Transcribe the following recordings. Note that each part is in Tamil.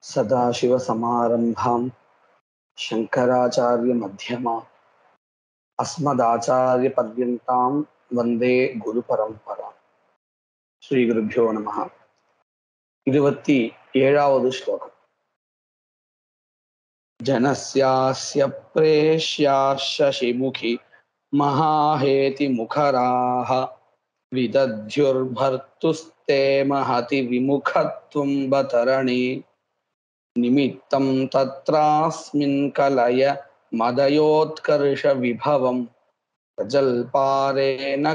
सदाशिवसमारम्भां शङ्कराचार्यमध्यमा अस्मदाचार्यपर्यन्तां वन्दे गुरुपरम्परा ஸ்ரீகுருபியோ நம இருபத்தி ஏழாவது ஸ்லோகம் ஜனஸ்யாஸ்ய பிரேஷ்யாஷிமுகி மகாஹேதி முகராः विदध्युर्भर्तुस्ते महति विमुखत्वं बतरणे निमित्तं तत्रास्मिन् कलय मदयोत्कर्षविभवं प्रजल्पारेण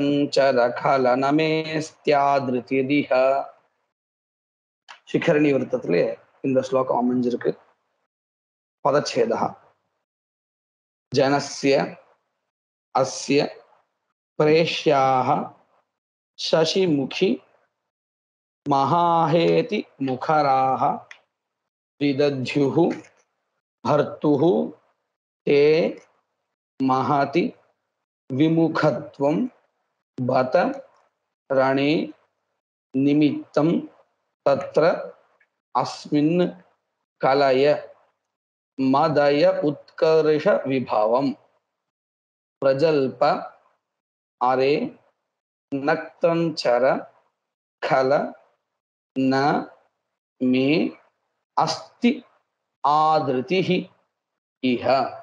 தஞ்சரகலனமேஸ்தியாதிருதிதிஹ சிகரணி விருத்தத்திலே இந்த ஸ்லோகம் அமைஞ்சிருக்கு பதச்சேதா ஜனஸ்ய அஸ்ய பிரேஷ்யாக சசிமுகி மகாஹேதி முகராக விதத்யுः भर्तुः ते महति विमुखत्वं बत रणे निमित्तं तत्र अस्मिन् कलय मदय उत्कर्षविभवं प्रजल्प अरे नक्तञ्चर खल न मे அஸ்தி ஆதிருதிஹி இஹ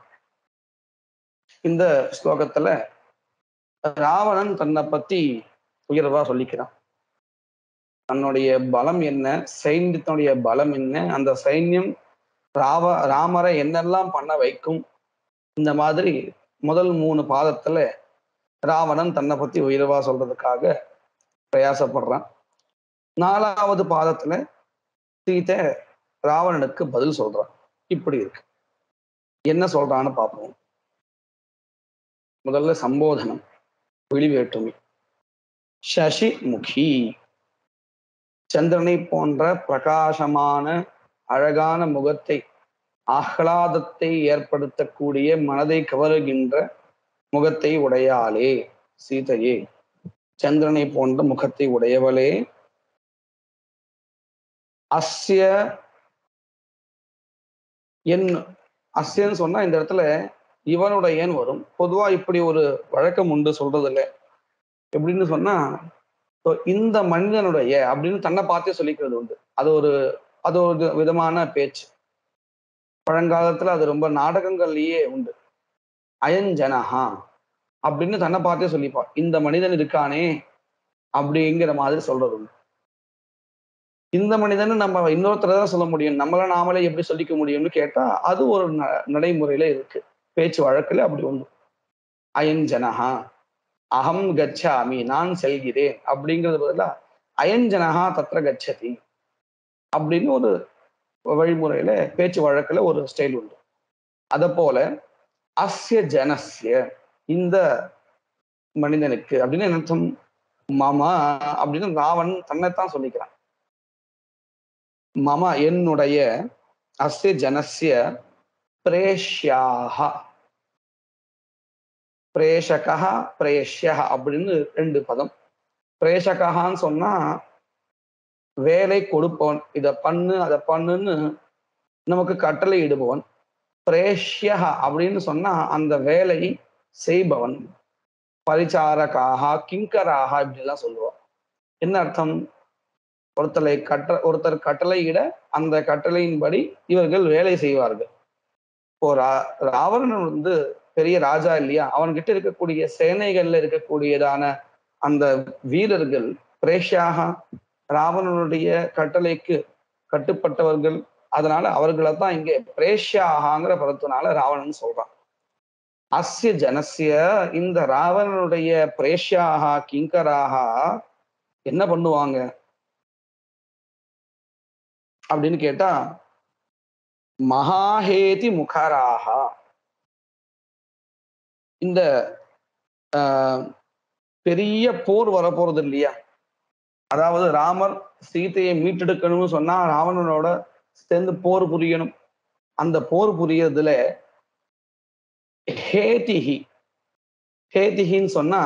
இந்த ஸ்லோகத்துல ராவணன் தன்னை பத்தி உயர்வா சொல்லிக்கிறான் தன்னுடைய பலம் என்ன சைன்யத்தினுடைய பலம் என்ன அந்த சைன்யம் ராவ ராமரை என்னெல்லாம் பண்ண வைக்கும் இந்த மாதிரி முதல் மூணு பாதத்துல ராவணன் தன்னை பத்தி உயர்வா சொல்றதுக்காக பிரயாசப்படுறான் நாலாவது பாதத்துல சீதை ராவணனுக்கு பதில் சொல்றான் இப்படி இருக்கு என்ன சொல்றான்னு பார்ப்போம் முதல்ல சம்போதனம் விழிவேற்றுமை சசி முகி சந்திரனை போன்ற பிரகாசமான அழகான முகத்தை ஆஹ்லாதத்தை ஏற்படுத்தக்கூடிய மனதை கவருகின்ற முகத்தை உடையாளே சீதையே சந்திரனை போன்ற முகத்தை உடையவளே அஸ்ய என் அஸ்யன்னு சொன்னா இந்த இடத்துல இவனுடையன்னு வரும் பொதுவா இப்படி ஒரு வழக்கம் உண்டு சொல்றது இல்லை எப்படின்னு சொன்னா இந்த மனிதனுடைய அப்படின்னு தன்னை பார்த்தே சொல்லிக்கிறது உண்டு அது ஒரு அது ஒரு விதமான பேச்சு பழங்காலத்துல அது ரொம்ப நாடகங்கள்லயே உண்டு அயஞ்சனஹா அப்படின்னு தன்னை பார்த்தே சொல்லிப்பா இந்த மனிதன் இருக்கானே அப்படிங்கிற மாதிரி சொல்றது உண்டு இந்த மனிதன் நம்ம இன்னொருத்தர தான் சொல்ல முடியும் நம்மள நாமளே எப்படி சொல்லிக்க முடியும்னு கேட்டா அது ஒரு நடைமுறையில இருக்கு பேச்சு வழக்குல அப்படி ஒன்று அயஞ்சனஹா அகம் கச்சாமி நான் செல்கிறேன் அப்படிங்கிறது பதிலா அயஞ்சனஹா தத்திர கச்சதி அப்படின்னு ஒரு வழிமுறையில பேச்சு வழக்குல ஒரு ஸ்டைல் உண்டு அத போல அஸ்ய ஜனஸ்ய இந்த மனிதனுக்கு அப்படின்னு அர்த்தம் மாமா அப்படின்னு ராவன் தன்னைத்தான் சொல்லிக்கிறான் மம என்னுடைய அஸ்ய ஜனசிய பிரேஷ்யாக பிரேஷகா பிரேஷ்யா அப்படின்னு ரெண்டு பதம் பிரேஷகான்னு சொன்னா வேலை கொடுப்பவன் இதை பண்ணு அதை பண்ணுன்னு நமக்கு கட்டளை இடுபவன் பிரேஷ்யா அப்படின்னு சொன்னா அந்த வேலையை செய்பவன் பரிச்சாரகாக கிங்கராக இப்படிலாம் சொல்லுவான் என்ன அர்த்தம் ஒருத்தரை கட்ட ஒருத்தர் கட்டளையிட அந்த கட்டளையின்படி இவர்கள் வேலை செய்வார்கள் இப்போ ரா ராவணன் வந்து பெரிய ராஜா இல்லையா அவன்கிட்ட இருக்கக்கூடிய சேனைகள்ல இருக்கக்கூடியதான அந்த வீரர்கள் பிரேஷியாக ராவணனுடைய கட்டளைக்கு கட்டுப்பட்டவர்கள் அதனால அவர்களை தான் இங்கே பிரேஷியாகாங்கிற பதத்தினால ராவணன் சொல்றான் அஸ்ய ஜனசிய இந்த ராவணனுடைய பிரேஷியாக கிங்கராக என்ன பண்ணுவாங்க அப்படின்னு கேட்டா மகாஹேதி முகராக இந்த பெரிய போர் வரப்போறது இல்லையா அதாவது ராமர் சீதையை மீட்டெடுக்கணும்னு சொன்னா ராவணனோட சேர்ந்து போர் புரியணும் அந்த போர் புரியறதுல ஹேதிஹி ஹேதிஹின்னு சொன்னா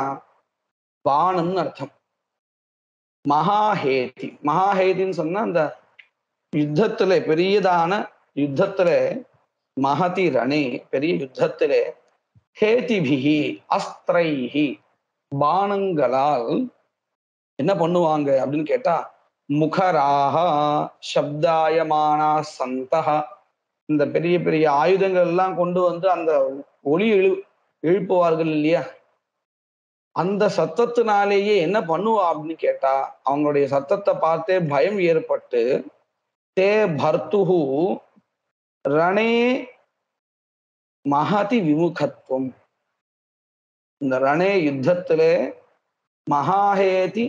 பானம்னு அர்த்தம் மகாஹேதி மகாஹேதின்னு சொன்னா அந்த யுத்தத்திலே பெரியதான யுத்தத்திலே மகதி ரணே பெரிய யுத்தத்திலே ஹேதிபிகி அஸ்திரைஹி பானங்களால் என்ன பண்ணுவாங்க அப்படின்னு கேட்டா முகராக சப்தாயமானா சந்தகா இந்த பெரிய பெரிய ஆயுதங்கள் எல்லாம் கொண்டு வந்து அந்த ஒளி எழு எழுப்புவார்கள் இல்லையா அந்த சத்தத்தினாலேயே என்ன பண்ணுவா அப்படின்னு கேட்டா அவங்களுடைய சத்தத்தை பார்த்தே பயம் ஏற்பட்டு தே பர்த்துஹு ரணே மகதி விமுகத்துவம் இந்த ரணே யுத்தத்திலே மகாஹேதி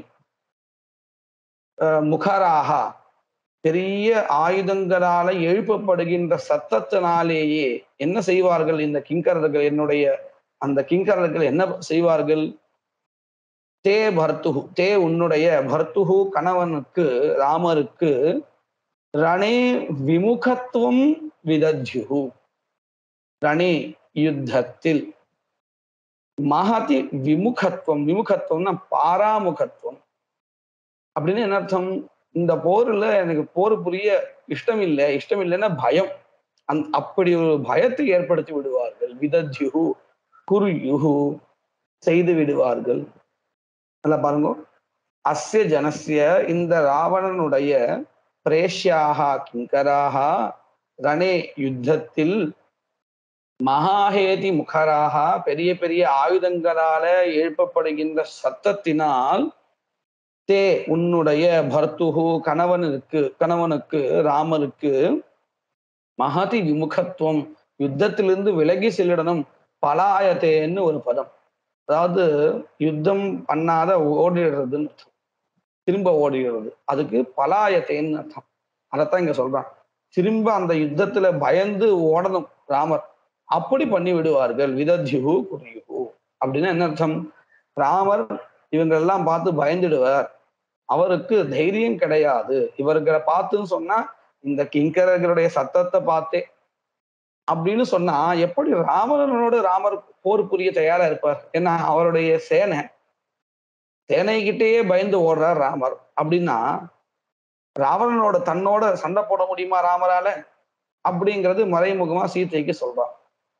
அஹ், முகராக பெரிய ஆயுதங்களால எழுப்பப்படுகின்ற சத்தத்தினாலேயே என்ன செய்வார்கள் இந்த கிங்கரர்கள் என்னுடைய அந்த கிங்கரர்கள் என்ன செய்வார்கள் தே பர்த்துஹு தே உன்னுடைய பர்த்துஹு கணவனுக்கு ராமருக்கு ரணே விமுகத்துவம் விதத்யுஹு ரணே யுத்தத்தில் மகதி விமுகத்துவம் விமுகத்துவம்னா பாராமுகத்துவம் அப்படின்னு என்ன அர்த்தம் இந்த போர்ல எனக்கு போர் புரிய இஷ்டம் இல்லை இஷ்டம் இல்லைன்னா பயம் அந் அப்படி ஒரு பயத்தை ஏற்படுத்தி விடுவார்கள் விதத்யுஹு குருயுஹு செய்து விடுவார்கள் நல்லா பாருங்க அஸ்ய ஜனஸ்ய இந்த ராவணனுடைய பிரேஷ்யாக கிங்கராக ரணே யுத்தத்தில் மகாஹேதி முகராக பெரிய பெரிய ஆயுதங்களால எழுப்பப்படுகின்ற சத்தத்தினால் தே உன்னுடைய பர்த்துகு கணவனுக்கு கணவனுக்கு ராமருக்கு மகதி விமுகத்துவம் யுத்தத்திலிருந்து விலகி செல்லிடணும் பலாயத்தேன்னு ஒரு பதம் அதாவது யுத்தம் பண்ணாத ஓடிடுறதுன்னு அர்த்தம் திரும்ப ஓடிடுறது அதுக்கு பலாயத்தேன்னு அர்த்தம் அதைத்தான் இங்க சொல்றான் திரும்ப அந்த யுத்தத்துல பயந்து ஓடணும் ராமர் அப்படி பண்ணி விடுவார்கள் விதத்யுகு குறியுகு அப்படின்னா என்ன அர்த்தம் ராமர் இவங்களெல்லாம் பார்த்து பயந்துடுவார் அவருக்கு தைரியம் கிடையாது இவர்களை பார்த்துன்னு சொன்னா இந்த கிங்கரர்களுடைய சத்தத்தை பார்த்தே அப்படின்னு சொன்னா எப்படி ராமனோடு ராமர் போர் புரிய தயாரா இருப்பார் ஏன்னா அவருடைய சேனை சேனைகிட்டேயே பயந்து ஓடுறார் ராமர் அப்படின்னா ராவணனோட தன்னோட சண்டை போட முடியுமா ராமரால அப்படிங்கிறது மறைமுகமா சீதைக்கு சொல்றான்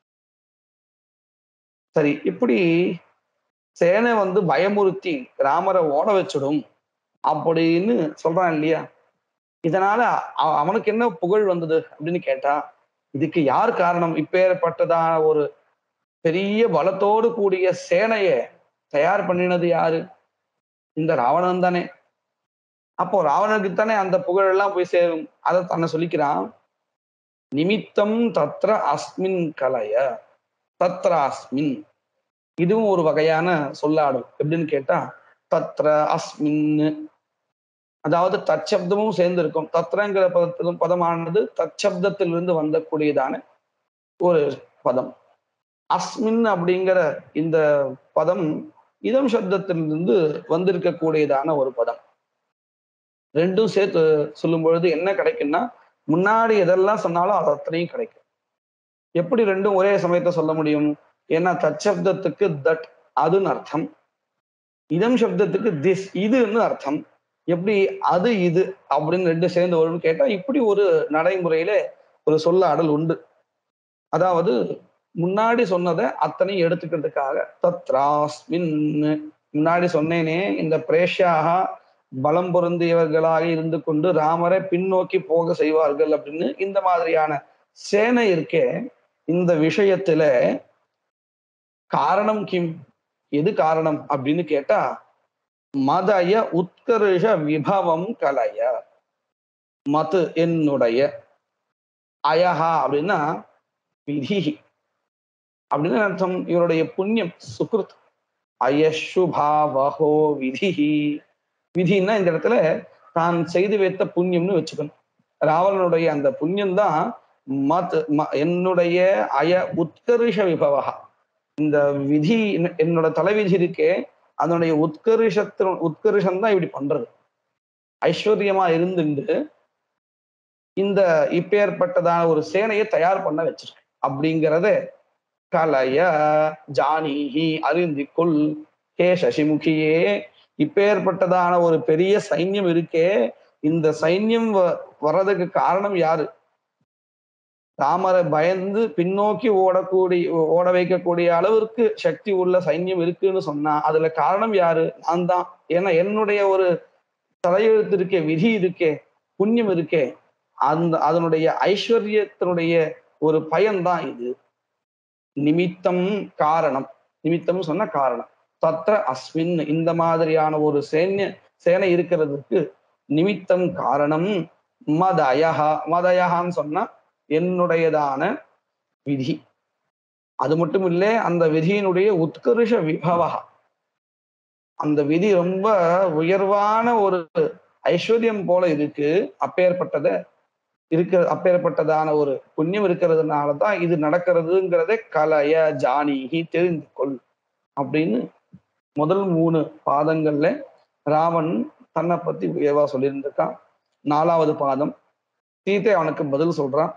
சரி இப்படி சேனை வந்து பயமுறுத்தி ராமரை ஓட வச்சிடும் அப்படின்னு சொல்றான் இல்லையா இதனால அவ- அவனுக்கு என்ன புகழ் வந்தது அப்படின்னு கேட்டா இதுக்கு யார் காரணம் இப்பேற்பட்டதான ஒரு பெரிய பலத்தோடு கூடிய சேனைய தயார் பண்ணினது யாரு இந்த ராவணன் தானே அப்போ ராவணனுக்கு தானே அந்த புகழ் எல்லாம் போய் சேரும் அதை தன்னை சொல்லிக்கிறான் நிமித்தம் தத்ர அஸ்மின் கலைய தத்ர அஸ்மின் இதுவும் ஒரு வகையான சொல்லாடும் எப்படின்னு கேட்டா தத்ர அஸ்மின் அதாவது தச்சப்தமும் சேர்ந்து இருக்கும் தத்ரங்கிற பதத்திலும் பதமானது தச்சப்தத்திலிருந்து வந்தக்கூடியதான ஒரு பதம் அஸ்மின் அப்படிங்கிற இந்த பதம் இதம் சப்தத்திலிருந்து வந்திருக்கக்கூடியதான ஒரு பதம் ரெண்டும் சேர்த்து சொல்லும் பொழுது என்ன கிடைக்கும்னா முன்னாடி எதெல்லாம் சொன்னாலும் அது அத்தனையும் கிடைக்கும் எப்படி ரெண்டும் ஒரே சமயத்தை சொல்ல முடியும் ஏன்னா தற்சப்தத்துக்கு தட் அதுன்னு அர்த்தம் இதம் சப்தத்துக்கு திஸ் இதுன்னு அர்த்தம் எப்படி அது இது அப்படின்னு ரெண்டு சேர்ந்து வரும்னு கேட்டா இப்படி ஒரு நடைமுறையில ஒரு சொல்லாடல் உண்டு அதாவது முன்னாடி சொன்னதை அத்தனையும் எடுத்துக்கிறதுக்காக தத்ராஸ்மின் முன்னாடி சொன்னேனே இந்த பிரேஷாக பலம் பொருந்தியவர்களாக இருந்து கொண்டு ராமரை பின்னோக்கி போக செய்வார்கள் அப்படின்னு இந்த மாதிரியான சேனை இருக்கே இந்த விஷயத்துல காரணம் கிம் எது காரணம் அப்படின்னு கேட்டா மதய உத்கர்ஷ விபவம் கலைய மது என்னுடைய அயஹா அப்படின்னா விதி அப்படின்னு அர்த்தம் இவருடைய புண்ணியம் சுக்ருத் அயசுபாவகோ விதி விதின்னா இந்த இடத்துல தான் செய்து வைத்த புண்ணியம்னு வச்சுக்கணும் ராவணனுடைய அந்த புண்ணியம் தான் மத் ம- என்னுடைய அய உத்கர்ஷ விபவகா இந்த விதி என்ன- என்னோட தலைவிதி இருக்கே அதனுடைய உத்கர்ஷத்தின் உத்கர்ஷம் தான் இப்படி பண்றது ஐஸ்வர்யமா இருந்துட்டு இந்த இப்பேற்பட்டதான ஒரு சேனையை தயார் பண்ண வச்சிருக்கு அப்படிங்கிறத கலைய ஜானீஹி அறிந்திக்குள் ஹே சசிமுகியே இப்பேற்பட்டதான ஒரு பெரிய சைன்யம் இருக்கே இந்த சைன்யம் வ- வர்றதுக்கு காரணம் யாரு ராமரை பயந்து பின்னோக்கி ஓடக்கூடிய ஓட வைக்கக்கூடிய அளவிற்கு சக்தி உள்ள சைன்யம் இருக்குன்னு சொன்னா அதுல காரணம் யாரு நான் தான் ஏன்னா என்னுடைய ஒரு தலையெழுத்து இருக்கே விதி இருக்கே புண்ணியம் இருக்கே அந்த அதனுடைய ஐஸ்வர்யத்தினுடைய ஒரு பயன்தான் இது நிமித்தம் காரணம் நிமித்தம் சொன்ன காரணம் தத்ர அஸ்மின் இந்த மாதிரியான ஒரு சேன்ய சேனை இருக்கிறதுக்கு நிமித்தம் காரணம் மதயஹா மதயஹான்னு சொன்னா என்னுடையதான விதி அது மட்டும் இல்ல அந்த விதியினுடைய உத்கர்ஷ விபவா அந்த விதி ரொம்ப உயர்வான ஒரு ஐஸ்வர்யம் போல இருக்கு அப்பேற்பட்டத இருக்க அப்பேற்பட்டதான ஒரு புண்ணியம் இருக்கிறதுனால தான் இது நடக்கிறதுங்கிறத கலைய ஜானிகி தெரிந்து கொள் அப்படின்னு முதல் மூணு பாதங்கள்ல ராவன் தன்னை பத்தி உயர்வா சொல்லியிருந்திருக்கான் நாலாவது பாதம் சீதை அவனுக்கு பதில் சொல்றான்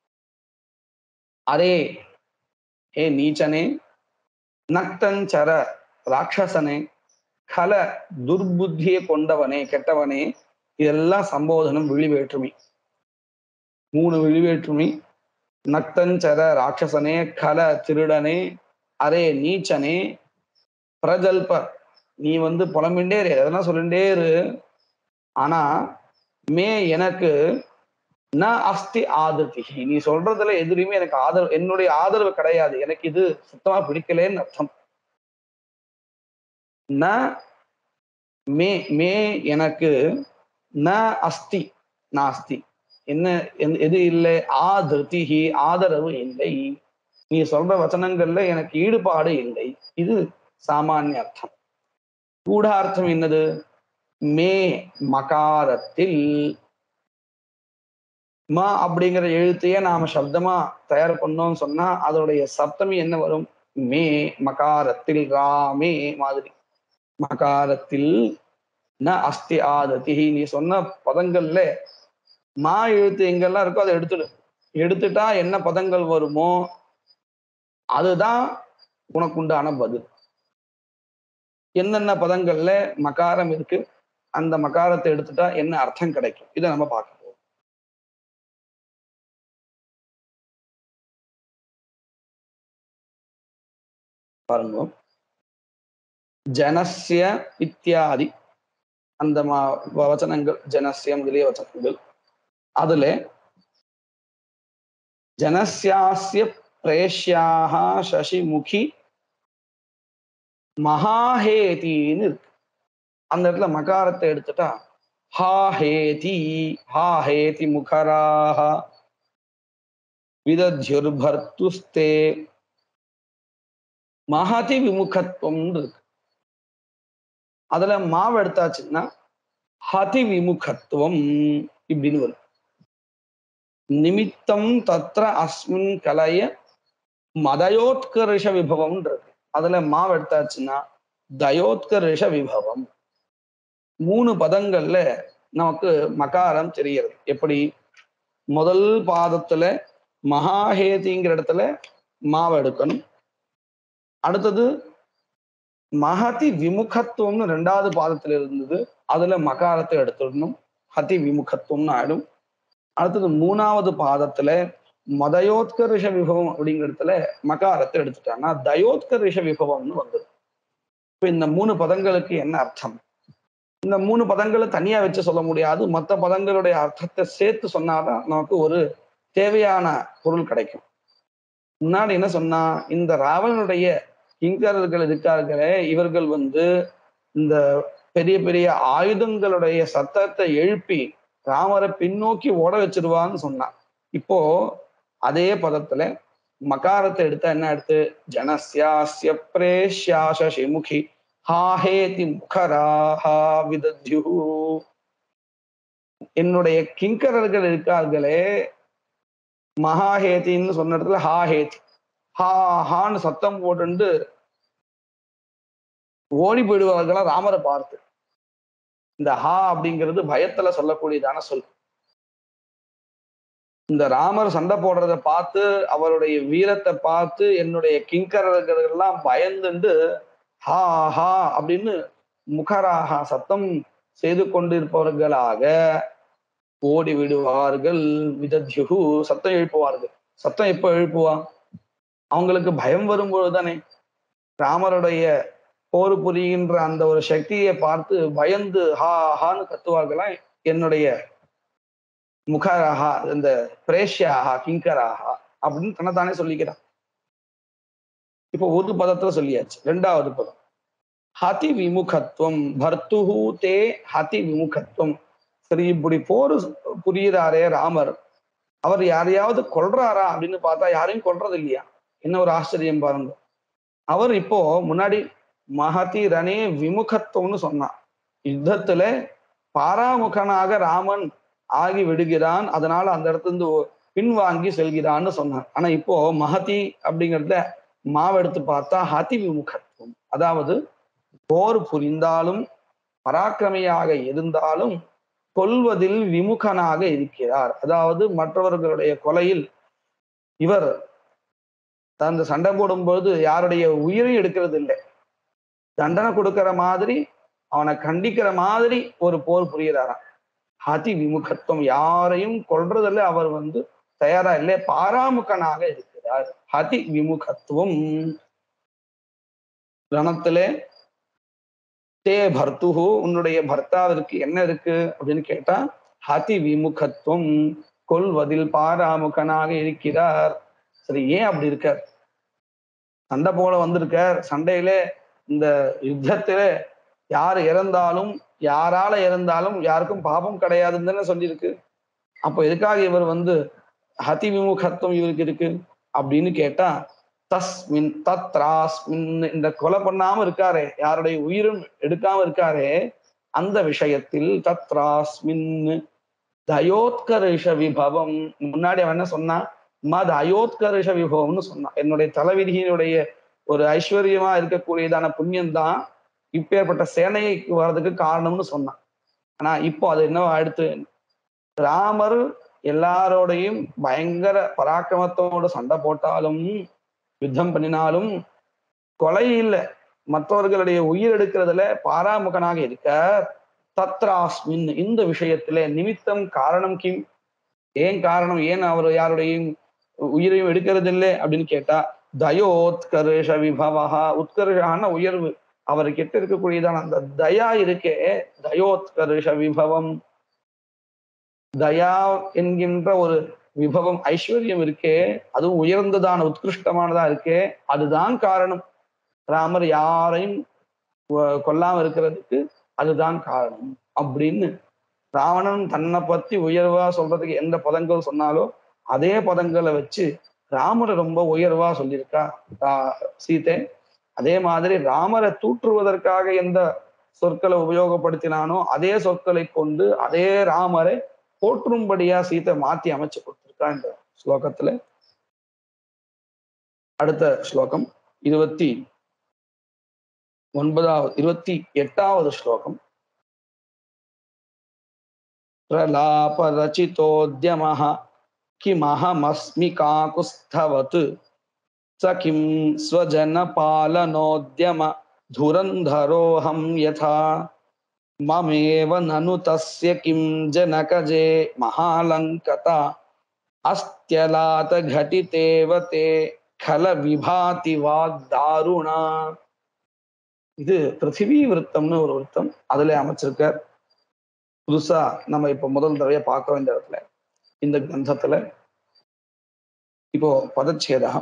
அரே ஏ நீச்சனே நக்தஞ்சர ராட்சசனே கல துர்புத்தியை கொண்டவனே கெட்டவனே இதெல்லாம் சம்போதனம் விழிவேற்றுமை மூணு விழிவேற்றுமை நக்தஞ்சர ராட்சசனே கல திருடனே அரே நீச்சனே பிரஜல்ப நீ வந்து புலம்பிண்டே இரு எதனா சொல்லிண்டே இரு ஆனா மே எனக்கு ந அஸ்தி ஆதர்த்தி நீ சொல்றதுல எதுலையுமே எனக்கு ஆதரவு என்னுடைய ஆதரவு கிடையாது எனக்கு இது சுத்தமா பிடிக்கலன்னு அர்த்தம் ந மே மே எனக்கு ந அஸ்தி நாஸ்தி என்ன எந்த- எது இல்லை ஆதிருத்திஹி ஆதரவு இல்லை நீ சொல்ற வச்சனங்கள்ல எனக்கு ஈடுபாடு இல்லை இது சாமானிய அர்த்தம் கூடார்த்தம் என்னது மே மகாரத்தில் ம அப்படிங்கிற எழுத்தையே நாம சப்தமா தயார் பண்ணோம்னு சொன்னா அதோடைய சப்தமி என்ன வரும் மே மகாரத்தில் ராமே மாதிரி மகாரத்தில் ந அஸ்தி ஆததி நீ சொன்ன பதங்கள்ல மா எழுத்து எங்கெல்லாம் இருக்கோ அதை எடுத்துடு எடுத்துட்டா என்ன பதங்கள் வருமோ அதுதான் உனக்கு உண்டான பதில் என்னென்ன பதங்கள்ல மகாரம் இருக்கு அந்த மகாரத்தை எடுத்துட்டா என்ன அர்த்தம் கிடைக்கும் இதை நம்ம பார்க்க போறோம் பாருங்க ஜனஸ்ய இத்தியாதி அந்த மா- வச்சனங்கள் ஜனஸ்ய முதலிய வச்சனங்கள் அதுல ஜனஸ்யாஸ்ய பிரேஷ்யாக சசிமுகி மகாஹேதின்னு இருக்கு அந்த இடத்துல மகாரத்தை எடுத்துட்டா ஹா ஹேதி ஹா ஹேதி முகராக விதத்யுர்பர்த்துஸ்தே மகதி விமுகத்துவம் இருக்கு அதுல மாவு எடுத்தாச்சுன்னா ஹதி விமுகத்துவம் இப்படின்னு வரும் நிமித்தம் தத்ர அஸ்மின் கலைய மதயோத்கர்ஷ விபவம் இருக்கு அதுல மாவு எடுத்தாச்சுன்னா தயோத்கர்ஷ விபவம் மூணு பதங்கள்ல நமக்கு மகாரம் தெரிகிறது எப்படி முதல் பாதத்துல மகாஹேதிங்கிற இடத்துல மாவை எடுக்கணும் அடுத்தது மகதி விமுகத்துவம்னு ரெண்டாவது பாதத்துல இருந்தது அதுல மகாரத்தை எடுத்துடணும் ஹதி விமுகத்துவம்னு ஆயிடும் அடுத்தது மூணாவது பாதத்துல மதயோத்கர்ஷ விபவம் அப்படிங்கிற இடத்துல மகாரத்தை எடுத்துட்டாங்கன்னா தயோத்கர்ஷ விபவம்னு வந்துடும் இப்ப இந்த மூணு பதங்களுக்கு என்ன அர்த்தம் இந்த மூணு பதங்களை தனியா வச்சு சொல்ல முடியாது மற்ற பதங்களுடைய அர்த்தத்தை சேர்த்து சொன்னாதான் நமக்கு ஒரு தேவையான பொருள் கிடைக்கும் முன்னாடி என்ன சொன்னா இந்த ராவணனுடைய கிங்கரர்கள் இருக்கார்களே இவர்கள் வந்து இந்த பெரிய பெரிய ஆயுதங்களுடைய சத்தத்தை எழுப்பி ராமரை பின்னோக்கி ஓட வச்சிருவான்னு சொன்னான் இப்போ அதே பதத்துல மகாரத்தை எடுத்தா என்ன எடுத்து ஜனஸ்யாஸ்ய பிரேஷ்யாச சிமுகி ஹாஹேதி முகராஹா விதத்யு என்னுடைய கிங்கரர்கள் இருக்கார்களே மகாஹேதின்னு சொன்ன இடத்துல ஹாஹேதி ஹா ஹான்னு சத்தம் போட்டுண்டு ஓடி போயிடுவார்களா ராமரை பார்த்து இந்த ஹா அப்படிங்கிறது பயத்துல சொல்லக்கூடியதான சொல் இந்த ராமர் சண்டை போடுறத பார்த்து அவருடைய வீரத்தை பார்த்து என்னுடைய கிங்கரர்கள் எல்லாம் பயந்துண்டு ஹா ஹா அப்படின்னு முகராகா சத்தம் செய்து கொண்டிருப்பவர்களாக ஓடி விடுவார்கள் விதத்யுகு சத்தம் எழுப்புவார்கள் சத்தம் எப்ப எழுப்புவா அவங்களுக்கு பயம் வரும்பொழுது தானே ராமருடைய போர் புரிகின்ற அந்த ஒரு சக்தியை பார்த்து பயந்து ஹா ஹான்னு கத்துவார்களா என்னுடைய முகராகா இந்த பிரேஷ்யாகா கிங்கராகா அப்படின்னு தன்னைத்தானே சொல்லிக்கிறான் இப்போ ஒரு பதத்துல சொல்லியாச்சு ரெண்டாவது பதம் ஹதி விமுகத்துவம் பர்த்துஹு தே ஹதி விமுகத்துவம் சரி இப்படி போர் புரியுறாரே ராமர் அவர் யாரையாவது கொல்றாரா அப்படின்னு பார்த்தா யாரையும் கொல்றது இல்லையா என்ன ஒரு ஆச்சரியம் பாருங்க அவர் இப்போ முன்னாடி மகதி ரணே விமுகத்துவம்னு சொன்னான் யுத்தத்துல பாராமுகனாக ராமன் ஆகி விடுகிறான் அதனால அந்த இடத்துல இருந்து பின்வாங்கி செல்கிறான்னு சொன்னான் ஆனா இப்போ மகதி அப்படிங்கிறத மாவெடுத்து பார்த்தா ஹதி விமுகத்துவம் அதாவது போர் புரிந்தாலும் பராக்கிரமையாக இருந்தாலும் கொல்வதில் விமுகனாக இருக்கிறார் அதாவது மற்றவர்களுடைய கொலையில் இவர் அந்த சண்டை போடும்போது யாருடைய உயிரையும் எடுக்கிறது இல்லை தண்டனை கொடுக்கிற மாதிரி அவனை கண்டிக்கிற மாதிரி ஒரு போர் புரியுறாராம் ஹதி விமுகத்துவம் யாரையும் கொல்றதில்ல அவர் வந்து தயாரா இல்லை பாராமுகனாக இருக்கிறார் ஹதி விமுகத்துவம் ரணத்திலே தே பர்த்துஹு உன்னுடைய பர்த்தாவிற்கு என்ன இருக்கு அப்படின்னு கேட்டா ஹதி விமுகத்துவம் கொல்வதில் பாராமுகனாக இருக்கிறார் சரி ஏன் அப்படி இருக்கார் சண்டை போல வந்திருக்கார் சண்டையில இந்த யுத்தத்தில யார் இறந்தாலும் யாரால இறந்தாலும் யாருக்கும் பாபம் கிடையாதுன்னு தானே சொல்லியிருக்கு அப்போ எதுக்காக இவர் வந்து ஹதி விமுகத்துவம் இவருக்கு இருக்கு அப்படின்னு கேட்டா தஸ்மின் தத்ராஸ்மின் இந்த கொலை பண்ணாம இருக்காரே யாருடைய உயிரும் எடுக்காம இருக்காரே அந்த விஷயத்தில் தத்ராஸ்மின் தயோத்கர்ஷ விபவம் முன்னாடி அவன் என்ன சொன்னா மத அயோத்கர்ஷ விபவம்னு சொன்னான் என்னுடைய தலைவிதியினுடைய ஒரு ஐஸ்வர்யமா இருக்கக்கூடியதான புண்ணியம் தான் இப்பேற்பட்ட சேனைக்கு வர்றதுக்கு காரணம்னு சொன்னான் ஆனா இப்போ அது என்ன அடுத்து ராமர் எல்லாரோடையும் பயங்கர பராக்கிரமத்தோட சண்டை போட்டாலும் யுத்தம் பண்ணினாலும் கொலை இல்லை மற்றவர்களுடைய உயிர் எடுக்கிறதுல பாராமுகனாக இருக்க தத்ராஸ்மின் இந்த விஷயத்துல நிமித்தம் காரணம் கிம் ஏன் காரணம் ஏன் அவர் யாருடையும் உயிரையும் எடுக்கிறது இல்லை அப்படின்னு கேட்டா தயோத்கர்ஷ விபவா உத்கர்ஷான உயர்வு அவர்கிட்ட இருக்கக்கூடியதான அந்த தயா இருக்கே தயோத்கர்ஷ விபவம் தயா என்கின்ற ஒரு விபவம் ஐஸ்வர்யம் இருக்கே அதுவும் உயர்ந்ததான உத்கிருஷ்டமானதா இருக்கே அதுதான் காரணம் ராமர் யாரையும் கொல்லாம இருக்கிறதுக்கு அதுதான் காரணம் அப்படின்னு ராவணன் தன்னை பத்தி உயர்வா சொல்றதுக்கு எந்த பதங்கள் சொன்னாலோ அதே பதங்களை வச்சு ராமரை ரொம்ப உயர்வா சொல்லியிருக்கா சீதை அதே மாதிரி ராமரை தூற்றுவதற்காக எந்த சொற்களை உபயோகப்படுத்தினானோ அதே சொற்களை கொண்டு அதே ராமரை போற்றும்படியா சீத்தை மாத்தி அமைச்சு கொடுத்திருக்கா இந்த ஸ்லோகத்துல அடுத்த ஸ்லோகம் இருபத்தி ஒன்பதாவது இருபத்தி எட்டாவது ஸ்லோகம் प्रलापरचितोद्यमः किमहमस्मि काकुत्स्थवत् स किं स्वजनपालनोद्यम धुरन्धरोऽहं यथा ममेव ननु तस्य किं जनकजे महालङ्कता अस्त्यलातघटितेव ते खल विभाति वाग्दारुणा இது பிருத்திவி விருத்தம்னு ஒரு விருத்தம் அதுல அமைச்சிருக்கார் புதுசா நம்ம இப்ப முதல் தடவையா பார்க்க வேண்டிய இடத்துல இந்த கிரந்தத்துல இப்போ பதச்சேதா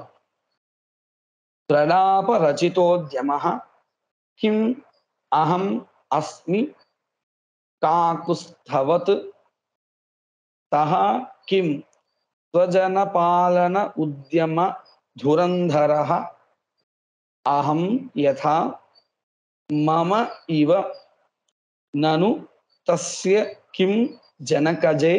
பிரலாப ரச்சிதோத்யம கிம் அகம் அஸ்மி காக்குஸ்தவத் தஹ கிம் ஸ்வஜனபாலன உத்யம धुरन्धरः अहं यथा मम इव ननु तस्य किं जनकजे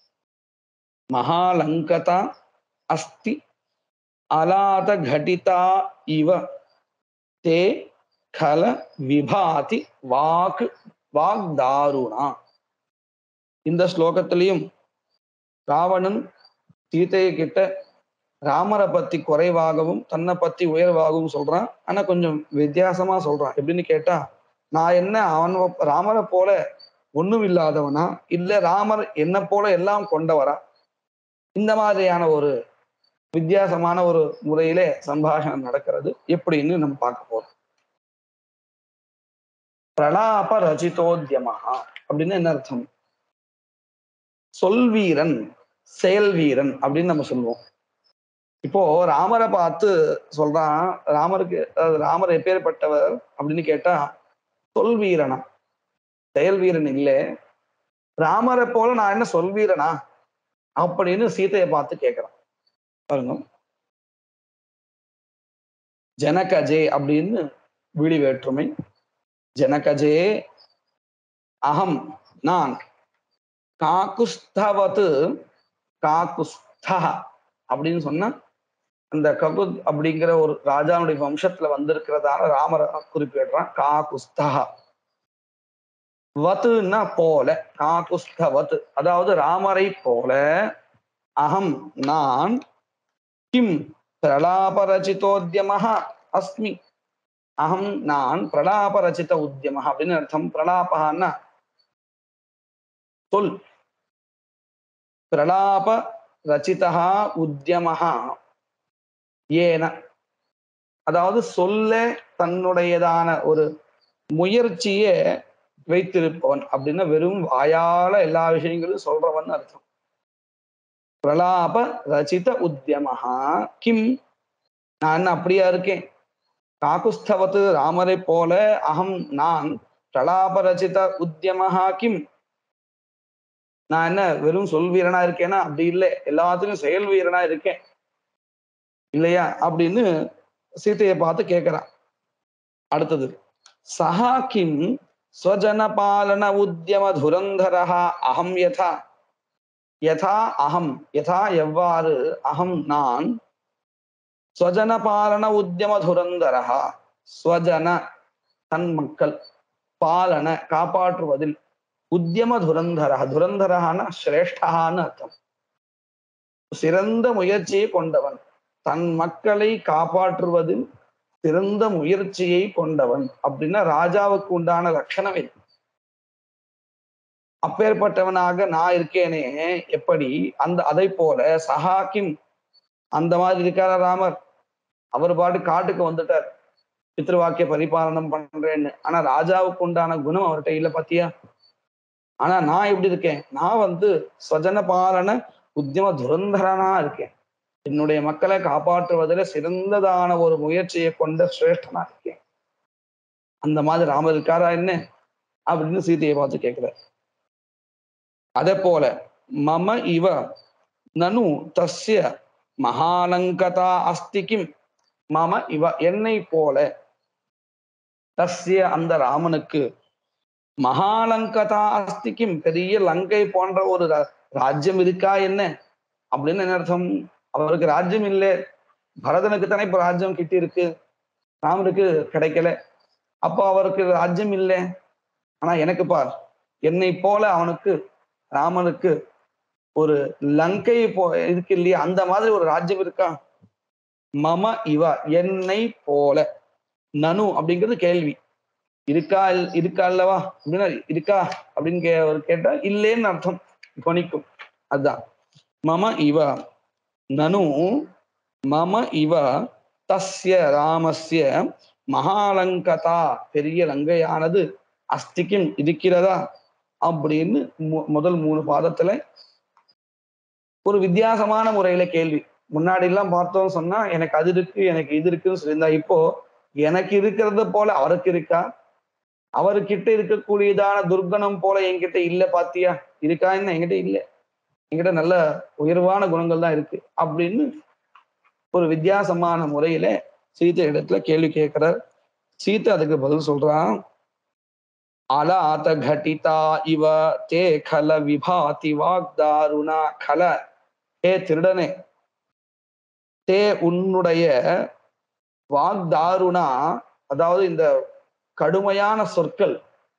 महालङ्कता अस्ति अलातघटिता इव ते खल விபாதி வாக் வாக்தாருணா இந்த ஸ்லோகத்திலையும் ராவணன் சீதையை கிட்ட ராமரை பத்தி குறைவாகவும் தன்னை பத்தி உயர்வாகவும் சொல்றான் ஆனா கொஞ்சம் வித்தியாசமா சொல்றான் எப்படின்னு கேட்டா நான் என்ன அவன் ராமரை போல ஒண்ணும் இல்லாதவனா இல்ல ராமர் என்ன போல எல்லாம் கொண்டவரா இந்த மாதிரியான ஒரு வித்தியாசமான ஒரு முறையிலே சம்பாஷணம் நடக்கிறது எப்படின்னு நம்ம பார்க்க போறோம் பிரலாப ரச்சிதோத்யமஹா அப்படின்னு என்ன அர்த்தம் சொல்வீரன் செயல் வீரன் அப்படின்னு நம்ம சொல்லுவோம் இப்போ ராமரை பார்த்து சொல்றான் ராமருக்கு அதாவது ராமர் எப்பேற்பட்டவர் அப்படின்னு கேட்டா சொல் வீரனா செயல் வீரன் இல்லை ராமரை போல நான் என்ன சொல் வீரனா அப்படின்னு சீதையை பார்த்து கேட்கிறான் பாருங்க ஜனகஜே அப்படின்னு விழி வேற்றுமை ஜனகஜே அகம் நான் காக்குஸ்தவத்து காக்குஸ்தா அப்படின்னு சொன்னா அந்த ககுத் அப்படிங்கிற ஒரு ராஜாவுடைய வம்சத்துல வந்திருக்கிறதால ராமரை குறிப்பிடுறான் காகுஸ்தா வத்துன்னா போல காகுஸ்தவத் அதாவது ராமரை போல அகம் நான் கிம் பிரலாபரச்சிதோத்யமஹ அஸ்மி அகம் நான் பிரலாபரச்சித உத்தியமஹ அப்படின்னு அர்த்தம் பிரலாபன்னா சொல் பிரலாப ரச்சிதா உத்தியமஹா ஏன அதாவது சொல்ல தன்னுடையதான ஒரு முயற்சியை வைத்திருப்பவன் அப்படின்னா வெறும் வாயால எல்லா விஷயங்களும் சொல்றவன் அர்த்தம் பிரலாப ரச்சித உத்தியமஹா கிம் நான் என்ன அப்படியா இருக்கேன் காக்குஸ்தவத்து ராமரை போல அகம் நான் பிரலாப ரச்சித உத்தியமஹா கிம் நான் என்ன வெறும் சொல் வீரனா இருக்கேனா அப்படி இல்லை எல்லாத்துக்கும் செயல் வீரனா இருக்கேன் இல்லையா அப்படின்னு சீதையை பார்த்து கேட்கிறான் அடுத்தது சஹா கிம் ஸ்வஜன பாலன உத்தியம துரந்தரஹா அகம் யதா யதா அகம் யதா எவ்வாறு அகம் நான் ஸ்வஜன பாலன உத்தியம துரந்தரஹா ஸ்வஜன தன் மக்கள் பாலன காப்பாற்றுவதில் உத்தியம துரந்தரஹ துரந்தரஹான சிரேஷ்டஹான்னு அர்த்தம் சிறந்த முயற்சியை கொண்டவன் தன் மக்களை காப்பாற்றுவதில் சிறந்த முயற்சியை கொண்டவன் அப்படின்னா ராஜாவுக்கு உண்டான லட்சணம் இது அப்பேற்பட்டவனாக நான் இருக்கேனே எப்படி அந்த அதை போல சஹாக்கிம் அந்த மாதிரி இருக்கார ராமர் அவர் பாட்டு காட்டுக்கு வந்துட்டார் பித்ருவாக்கிய பரிபாலனம் பண்றேன்னு ஆனா ராஜாவுக்கு உண்டான குணம் அவர்கிட்ட இல்ல பாத்தியா ஆனா நான் எப்படி இருக்கேன் நான் வந்து ஸ்வஜன பாலன உத்தியம துரந்தரனா இருக்கேன் என்னுடைய மக்களை காப்பாற்றுவதில் சிறந்ததான ஒரு முயற்சியை கொண்ட சிரேஷ்டனா இருக்கேன் அந்த மாதிரி ராமர் இருக்காரா என்ன அப்படின்னு சீதையை பார்த்து கேட்கிறார் அதே போல மம இவ நனு தஸ்ய மகாலங்கதா அஸ்தி கிம் மம இவ என்னை போல தஸ்ய அந்த ராமனுக்கு மகாலங்கதா அஸ்தி கிம் பெரிய லங்கை போன்ற ஒரு ராஜ்யம் இருக்கா என்ன அப்படின்னு என்ன அர்த்தம் அவருக்கு ராஜ்யம் இல்லை பரதனுக்கு தானே இப்ப ராஜ்யம் கிட்டி இருக்கு ராமருக்கு கிடைக்கல அப்போ அவருக்கு ராஜ்யம் இல்லை ஆனா எனக்கு பார் என்னை போல அவனுக்கு ராமனுக்கு ஒரு லங்கை போ இருக்கு இல்லையா அந்த மாதிரி ஒரு ராஜ்யம் இருக்கா மம இவ என்னை போல நனு அப்படிங்கிறது கேள்வி இருக்கா இருக்கா அல்லவா அப்படின்னா இருக்கா அப்படின்னு கே கேட்டா இல்லேன்னு அர்த்தம் துணிக்கும் அதுதான் மம இவ நனு மம இவ தஸ்ய ராமஸ்ய மகாலங்கதா பெரிய லங்கையானது அஸ்திக்கும் இருக்கிறதா அப்படின்னு முதல் மூணு பாதத்துல ஒரு வித்தியாசமான முறையில கேள்வி முன்னாடி எல்லாம் பார்த்தோம் சொன்னா எனக்கு அது இருக்கு எனக்கு இது இருக்குன்னு சொல்லியிருந்தா இப்போ எனக்கு இருக்கிறது போல அவருக்கு இருக்கா அவர்கிட்ட இருக்கக்கூடியதான துர்கணம் போல என்கிட்ட இல்ல பாத்தியா இருக்கா என்ன என்கிட்ட இல்ல என்கிட்ட நல்ல உயர்வான குணங்கள் தான் இருக்கு அப்படின்னு ஒரு வித்தியாசமான முறையில சீத்தை இடத்துல கேள்வி கேட்கிறார் சீத்தை அதுக்கு பதில் சொல்றான் அலாத கட்டிதா இவ தே கல விபாதி வாக்தாருணா கல ஹே திருடனே தே உன்னுடைய வாக்தாருணா அதாவது இந்த கடுமையான சொற்கள்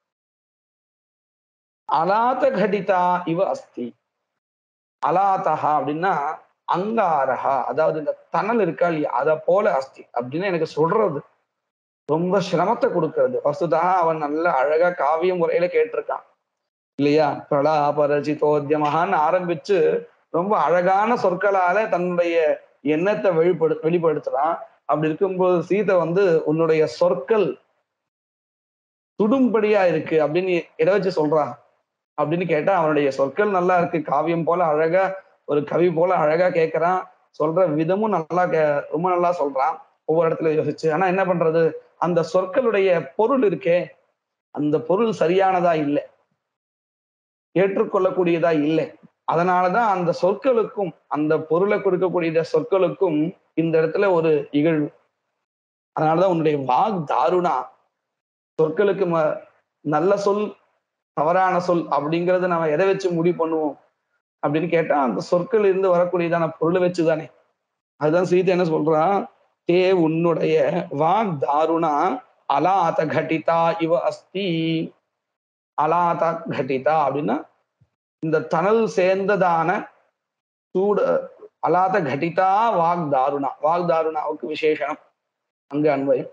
அலாத கடிதா இவ அஸ்தி அலாத்தஹா அப்படின்னா அங்காரஹா அதாவது இந்த தணல் இருக்கா இல்லையா அதை போல அஸ்தி அப்படின்னு எனக்கு சொல்றது ரொம்ப சிரமத்தை கொடுக்கறது வசுதா அவன் நல்ல அழகா காவிய முறையில கேட்டிருக்கான் இல்லையா பிரலாபரஜிதோத்தியமகான்னு ஆரம்பிச்சு ரொம்ப அழகான சொற்களால தன்னுடைய எண்ணத்தை வெளிப்படு வெளிப்படுத்துறான் அப்படி இருக்கும்போது சீதை வந்து உன்னுடைய சொற்கள் சுடும்படியா இருக்கு அப்படின்னு எதை வச்சு சொல்றான் அப்படின்னு கேட்டா அவனுடைய சொற்கள் நல்லா இருக்கு காவியம் போல அழகா ஒரு கவி போல அழகா கேட்கறான் சொல்ற விதமும் நல்லா கே ரொம்ப நல்லா சொல்றான் ஒவ்வொரு இடத்துல யோசிச்சு ஆனா என்ன பண்றது அந்த சொற்களுடைய பொருள் இருக்கே அந்த பொருள் சரியானதா இல்லை ஏற்றுக்கொள்ளக்கூடியதா இல்லை அதனாலதான் அந்த சொற்களுக்கும் அந்த பொருளை கொடுக்கக்கூடிய சொற்களுக்கும் இந்த இடத்துல ஒரு இகழ்வு அதனாலதான் உன்னுடைய வாக் தாருணா சொற்களுக்கு ம நல்ல சொல் தவறான சொல் அப்படிங்கறத நம்ம எதை வச்சு முடிவு பண்ணுவோம் அப்படின்னு கேட்டா அந்த சொற்கள் இருந்து வரக்கூடியதான பொருளை வச்சுதானே அதுதான் சீதை என்ன சொல்றான் தே உன்னுடைய வாக் தாருணா அலாத கட்டிதா இவ அஸ்தி அலாத கட்டிதா அப்படின்னா இந்த தணல் சேர்ந்ததான சூட அலாத கட்டிதா வாக் தாருணா வாக் தாருணாவுக்கு விசேஷனம் அங்கு அன்வயம்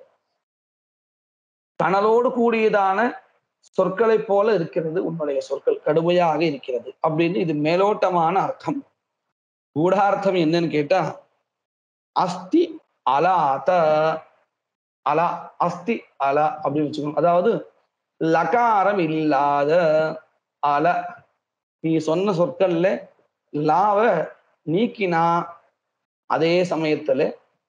தணலோடு கூடியதான சொற்களை போல இருக்கிறது உன்னுடைய சொற்கள் கடுமையாக இருக்கிறது அப்படின்னு இது மேலோட்டமான அர்த்தம் கூடார்த்தம் என்னன்னு கேட்டா அஸ்தி அலாத அலா அஸ்தி அலா அப்படின்னு வச்சுக்கணும் அதாவது லகாரம் இல்லாத அல நீ சொன்ன சொற்கள்ல லாவ நீக்கினா அதே சமயத்துல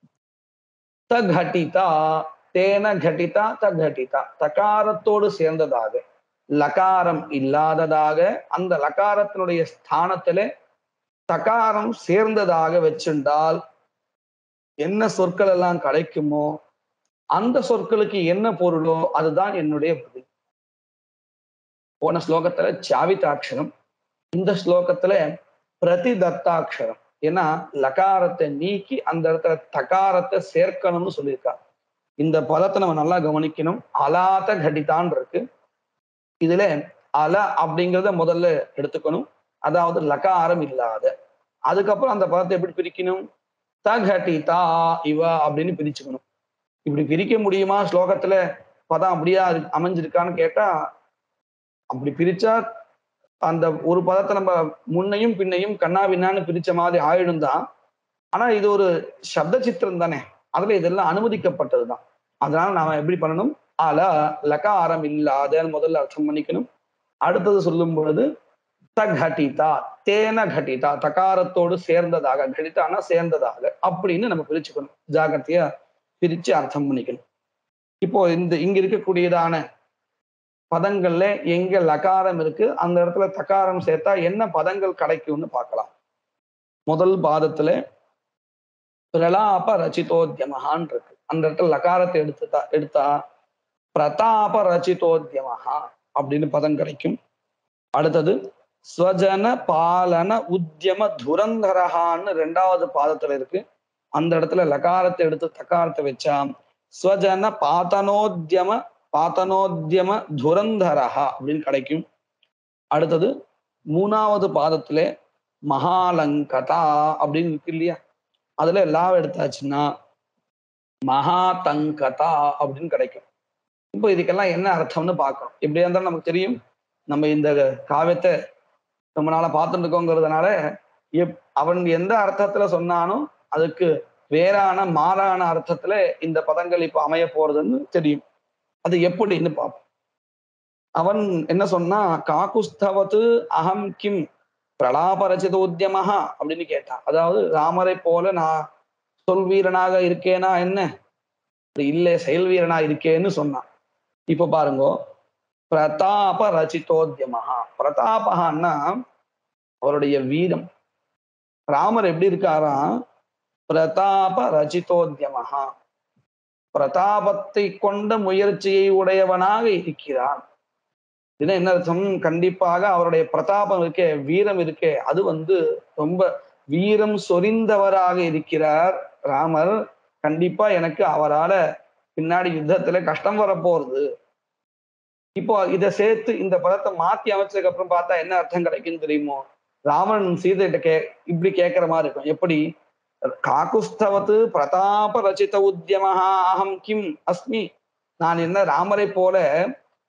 தகட்டிதா தேன கட்டிதா தகட்டிதா தகாரத்தோடு சேர்ந்ததாக லகாரம் இல்லாததாக அந்த லகாரத்தினுடைய ஸ்தானத்துல தகாரம் சேர்ந்ததாக வச்சிருந்தால் என்ன சொற்கள் எல்லாம் கிடைக்குமோ அந்த சொற்களுக்கு என்ன பொருளோ அதுதான் என்னுடைய பதில் போன ஸ்லோகத்துல சாவிதாட்சரம் இந்த ஸ்லோகத்துல பிரதிதத்தாட்சரம் ஏன்னா லகாரத்தை நீக்கி அந்த இடத்துல தகாரத்தை சேர்க்கணும்னு சொல்லியிருக்கா இந்த பதத்தை நம்ம நல்லா கவனிக்கணும் அலாத கடிதான் இருக்கு இதுல அல அப்படிங்கிறத முதல்ல எடுத்துக்கணும் அதாவது லகாரம் இல்லாத அதுக்கப்புறம் அந்த பதத்தை எப்படி பிரிக்கணும் தகட்டிதா இவ அப்படின்னு பிரிச்சுக்கணும் இப்படி பிரிக்க முடியுமா ஸ்லோகத்துல பதம் அப்படியா இரு- அமைஞ்சிருக்கான்னு கேட்டா அப்படி பிரிச்சா அந்த ஒரு பதத்தை நம்ம முன்னையும் பின்னையும் கண்ணா பின்னான்னு பிரிச்ச மாதிரி ஆயிடும் தான் ஆனா இது ஒரு சப்த சித்திரம் தானே அதுல இதெல்லாம் அனுமதிக்கப்பட்டதுதான் அதனால நாம எப்படி பண்ணணும் அல லகாரம் இல்லாத முதல்ல அர்த்தம் பண்ணிக்கணும் அடுத்தது சொல்லும் பொழுது தகட்டிதா தேன கட்டிதா தகாரத்தோடு சேர்ந்ததாக கடிதானா சேர்ந்ததாக அப்படின்னு நம்ம பிரிச்சுக்கணும் ஜாகிரதையா பிரிச்சு அர்த்தம் பண்ணிக்கணும் இப்போ இந்த இங்க இருக்கக்கூடியதான பதங்கள்ல எங்க லகாரம் இருக்கு அந்த இடத்துல தகாரம் சேர்த்தா என்ன பதங்கள் கிடைக்கும்னு பார்க்கலாம் முதல் பாதத்துல பிரலாப ரச்சிதோத்தியமகான் இருக்கு அந்த இடத்துல லகாரத்தை எடுத்துட்டா எடுத்தா பிரதாப ரச்சிதோத்தியமஹா அப்படின்னு பதம் கிடைக்கும் அடுத்தது ஸ்வஜன பாலன உத்தியம துரந்தரஹான்னு ரெண்டாவது பாதத்துல இருக்கு அந்த இடத்துல லகாரத்தை எடுத்து தகாரத்தை வச்சா ஸ்வஜன பாத்தனோத்தியம பாத்தனோத்தியம துரந்தரஹா அப்படின்னு கிடைக்கும் அடுத்தது மூணாவது பாதத்துல மகாலங்கதா அப்படின்னு இருக்கு இல்லையா அதுல லாவ் எடுத்தாச்சுன்னா மகாதங்கதா அப்படின்னு கிடைக்கும் இப்போ இதுக்கெல்லாம் என்ன அர்த்தம்னு பார்க்கணும் எப்படியா இருந்தாலும் நமக்கு தெரியும் நம்ம இந்த காவியத்தை ரொம்ப நாளா பார்த்துட்டு இருக்கோங்கிறதுனால எப் அவன் எந்த அர்த்தத்துல சொன்னானோ அதுக்கு வேறான மாறான அர்த்தத்துல இந்த பதங்கள் இப்ப அமைய போறதுன்னு தெரியும் அது எப்படின்னு பார்ப்போம் அவன் என்ன சொன்னா காக்குஸ்தவத்து அகம் கிம் பிரலாபரச்சித உத்தியமஹா அப்படின்னு கேட்டான் அதாவது ராமரை போல நான் சொல் வீரனாக இருக்கேனா என்ன அப்படி இல்லை செயல் வீரனா இருக்கேன்னு சொன்னான் இப்ப பாருங்க பிரதாப ரச்சிதோத்தியமஹா பிரதாபகான்னா அவருடைய வீரம் ராமர் எப்படி இருக்காராம் பிரதாப ரச்சிதோத்தியமஹா பிரதாபத்தை கொண்ட முயற்சியை உடையவனாக இருக்கிறான் இது என்ன அர்த்தம் கண்டிப்பாக அவருடைய பிரதாபம் இருக்கே வீரம் இருக்கே அது வந்து ரொம்ப வீரம் சொரிந்தவராக இருக்கிறார் ராமர் கண்டிப்பா எனக்கு அவரால பின்னாடி யுத்தத்துல கஷ்டம் வரப்போறது இப்போ இதை சேர்த்து இந்த பதத்தை மாத்தி அமைச்சதுக்கு அப்புறம் பார்த்தா என்ன அர்த்தம் கிடைக்குன்னு தெரியுமோ ராமன் சீதைகிட்ட கே இப்படி கேட்கிற மாதிரி இருக்கும் எப்படி காக்குஸ்தவத்து பிரதாப ரச்சித உத்தியமஹா அகம் கிம் அஸ்மி நான் என்ன ராமரை போல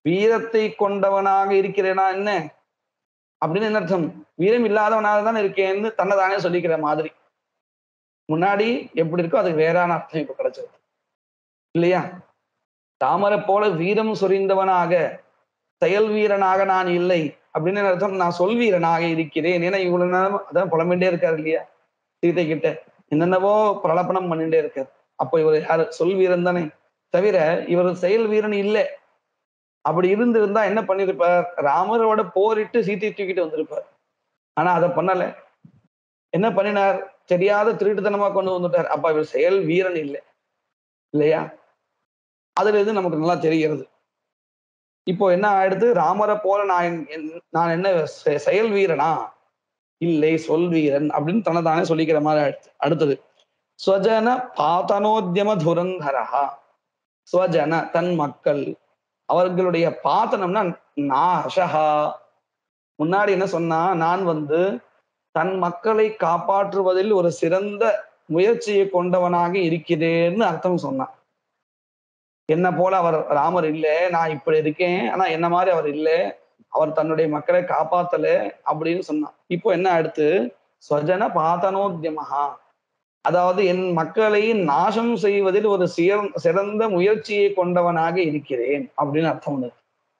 வீரத்தை கொண்டவனாக இருக்கிறேனா என்ன அப்படின்னு என்ன அர்த்தம் வீரம் இல்லாதவனாக தான் இருக்கேன்னு தன்னை தானே சொல்லிக்கிற மாதிரி முன்னாடி எப்படி இருக்கோ அதுக்கு வேறான அர்த்தம் இப்ப கிடைச்சது இல்லையா தாமரை போல வீரம் சொரிந்தவனாக செயல் வீரனாக நான் இல்லை அப்படின்னு என்ன அர்த்தம் நான் சொல் வீரனாக இருக்கிறேன் ஏன்னா இவ்வளவு நேரம் அதான் புலம்பிண்டே இருக்காரு இல்லையா சீதை கிட்ட என்னென்னவோ பிரலப்பனம் பண்ணிட்டே இருக்காரு அப்ப இவர் யாரு சொல் வீரன் தானே தவிர இவர் செயல் வீரன் இல்லை அப்படி இருந்திருந்தா என்ன பண்ணிருப்பார் ராமரோட போரிட்டு சீத்தையை தூக்கிட்டு வந்திருப்பார் ஆனா அதை பண்ணல என்ன பண்ணினார் தெரியாத திருட்டுத்தனமா கொண்டு வந்துட்டார் அப்ப இவர் செயல் வீரன் இல்லை இல்லையா அதுல இருந்து நமக்கு நல்லா தெரிகிறது இப்போ என்ன ஆயிடுது ராமரை போல நான் என்- என்- நான் என்ன செ- செயல் வீரனா இல்லை சொல் வீரன் அப்படின்னு தன்னைத்தானே சொல்லிக்கிற மாதிரி ஆயிடுச்சு அடுத்தது ஸ்வஜன பாத்தனோத்தியம துரந்தரஹா ஸ்வஜன தன் மக்கள் அவர்களுடைய பாத்தனம்னா நாசகா முன்னாடி என்ன சொன்னா நான் வந்து தன் மக்களை காப்பாற்றுவதில் ஒரு சிறந்த முயற்சியை கொண்டவனாக இருக்கிறேன்னு அர்த்தம் சொன்னான் என்ன போல அவர் ராமர் இல்லை நான் இப்படி இருக்கேன் ஆனா என்ன மாதிரி அவர் இல்லை அவர் தன்னுடைய மக்களை காப்பாத்தல அப்படின்னு சொன்னான் இப்போ என்ன அடுத்து ஸ்வஜன பாத்தனோத்தியமஹா அதாவது என் மக்களை நாசம் செய்வதில் ஒரு சிற- சிறந்த முயற்சியை கொண்டவனாக இருக்கிறேன் அப்படின்னு அர்த்தம் உண்டு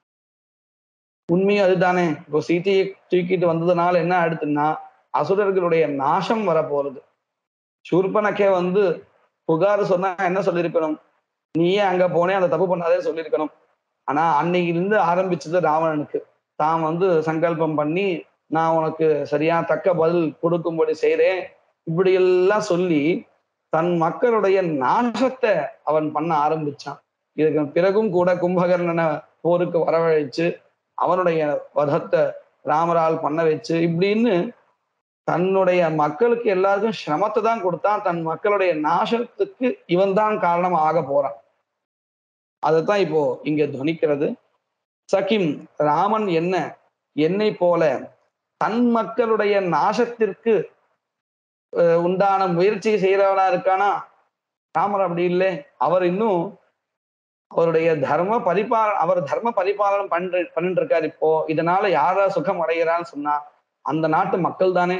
உண்மையும் அதுதானே இப்போ சீதையை தூக்கிட்டு வந்ததுனால என்ன ஆயிடுத்துன்னா அசுரர்களுடைய நாசம் வரப்போறது சூர்பனக்கே வந்து புகார் சொன்னா என்ன சொல்லியிருக்கணும் நீயே அங்க போனே அந்த தப்பு பண்ணாதே சொல்லியிருக்கணும் ஆனா அன்னையில இருந்து ஆரம்பிச்சது ராவணனுக்கு தான் வந்து சங்கல்பம் பண்ணி நான் உனக்கு சரியா தக்க பதில் கொடுக்கும்படி செய்றேன் இப்படி எல்லாம் சொல்லி தன் மக்களுடைய நாசத்தை அவன் பண்ண ஆரம்பிச்சான் இதுக்கு பிறகும் கூட கும்பகர்ணனை போருக்கு வரவழைச்சு அவனுடைய வதத்தை ராமரால் பண்ண வச்சு இப்படின்னு தன்னுடைய மக்களுக்கு எல்லாருக்கும் சிரமத்தை தான் கொடுத்தான் தன் மக்களுடைய நாசத்துக்கு இவன் தான் காரணம் ஆக போறான் அதைத்தான் இப்போ இங்க துவனிக்கிறது சகிம் ராமன் என்ன என்னை போல தன் மக்களுடைய நாசத்திற்கு அஹ், உண்டான முயற்சி செய்யறவனா இருக்கானா ராமர் அப்படி இல்லை அவர் இன்னும் அவருடைய தர்ம பரிபால அவர் தர்ம பரிபாலனம் பண்ற பண்ணிட்டு இருக்காரு இப்போ இதனால யாரா சுகம் அடைகிறான்னு சொன்னா அந்த நாட்டு மக்கள் தானே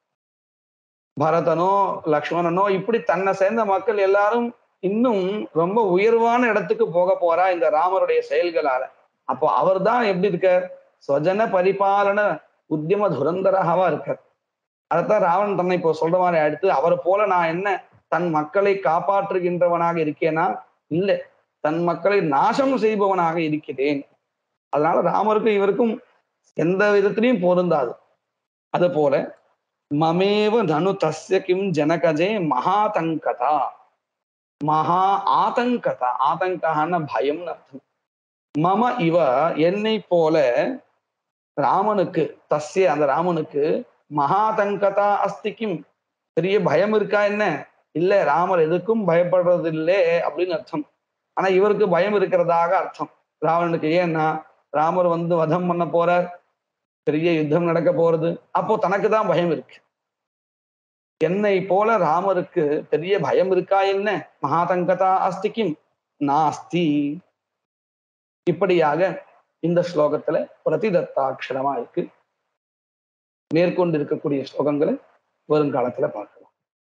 பரதனோ லக்ஷ்மணனோ இப்படி தன்னை சேர்ந்த மக்கள் எல்லாரும் இன்னும் ரொம்ப உயர்வான இடத்துக்கு போக போறா இந்த ராமருடைய செயல்களால அப்போ அவர் தான் எப்படி இருக்கார் ஸ்வஜன பரிபாலன உத்தியம துரந்தராகவா இருக்கார் அதைத்தான் ராவணன் தன்னை இப்போ சொல்ற மாதிரி அடுத்து அவரை போல நான் என்ன தன் மக்களை காப்பாற்றுகின்றவனாக இருக்கேனா இல்லை தன் மக்களை நாசம் செய்பவனாக இருக்கிறேன் அதனால ராமருக்கும் இவருக்கும் எந்த விதத்திலையும் பொருந்தாது அது போல மமேவ தனு தஸ்ய கிம் ஜனகஜே மகாதங்கதா மகா ஆதங்கதா ஆதங்கான பயம்னு அர்த்தம் மம இவ என்னை போல ராமனுக்கு தஸ்ய அந்த ராமனுக்கு மகாதங்கதா அஸ்தி கிம் பெரிய பயம் இருக்கா என்ன இல்ல ராமர் எதுக்கும் பயப்படுறது இல்லை அப்படின்னு அர்த்தம் ஆனா இவருக்கு பயம் இருக்கிறதாக அர்த்தம் ராவணனுக்கு ஏன்னா ராமர் வந்து வதம் பண்ண போறார் பெரிய யுத்தம் நடக்க போறது அப்போ தனக்கு தான் பயம் இருக்கு என்னை போல ராமருக்கு பெரிய பயம் இருக்கா என்ன மகாதங்கதா அஸ்தி கிம் நாஸ்தி இப்படியாக இந்த ஸ்லோகத்துல பிரதிதத்தாட்சரமா இருக்கு மேற்கொண்டு இருக்கக்கூடிய ஸ்லோகங்களை வருங்காலத்துல பார்க்கலாம்